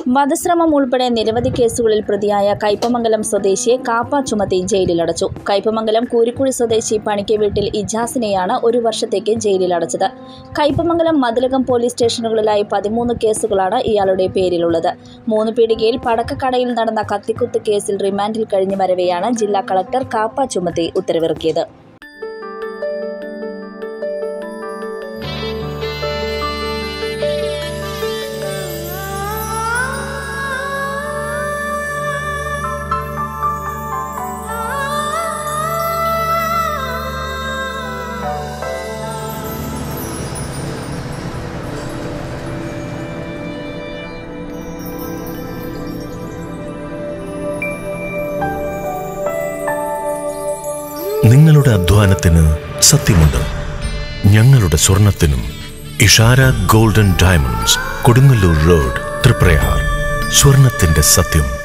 വധശ്രമം ഉൾപ്പെടെ നിരവധി കേസുകളിൽ പ്രതിയായ കയ്പമംഗലം സ്വദേശിയെ കാപ്പ ചുമത്തി ജയിലിലടച്ചു കയ്പമംഗലം കൂരിക്കുഴി സ്വദേശി പണിക്ക് വീട്ടിൽ ഇജാസിനെയാണ് ഒരു വർഷത്തേക്ക് ജയിലിലടച്ചത് കയ്പമംഗലം മതിലകം പോലീസ് സ്റ്റേഷനുകളിലായി പതിമൂന്ന് കേസുകളാണ് ഇയാളുടെ പേരിലുള്ളത് മൂന്ന് പീടികയിൽ പടക്കക്കടയിൽ നടന്ന കത്തിക്കുത്ത് കേസിൽ റിമാൻഡിൽ കഴിഞ്ഞു വരവെയാണ് ജില്ലാ കളക്ടർ കാപ്പ ചുമത്തി ഉത്തരവിറക്കിയത് നിങ്ങളുടെ അധ്വാനത്തിന് സത്യമുണ്ട് ഞങ്ങളുടെ സ്വർണത്തിനും Ishara golden diamonds Kodungallur road Thriprayar സ്വർണത്തിന്റെ സത്യം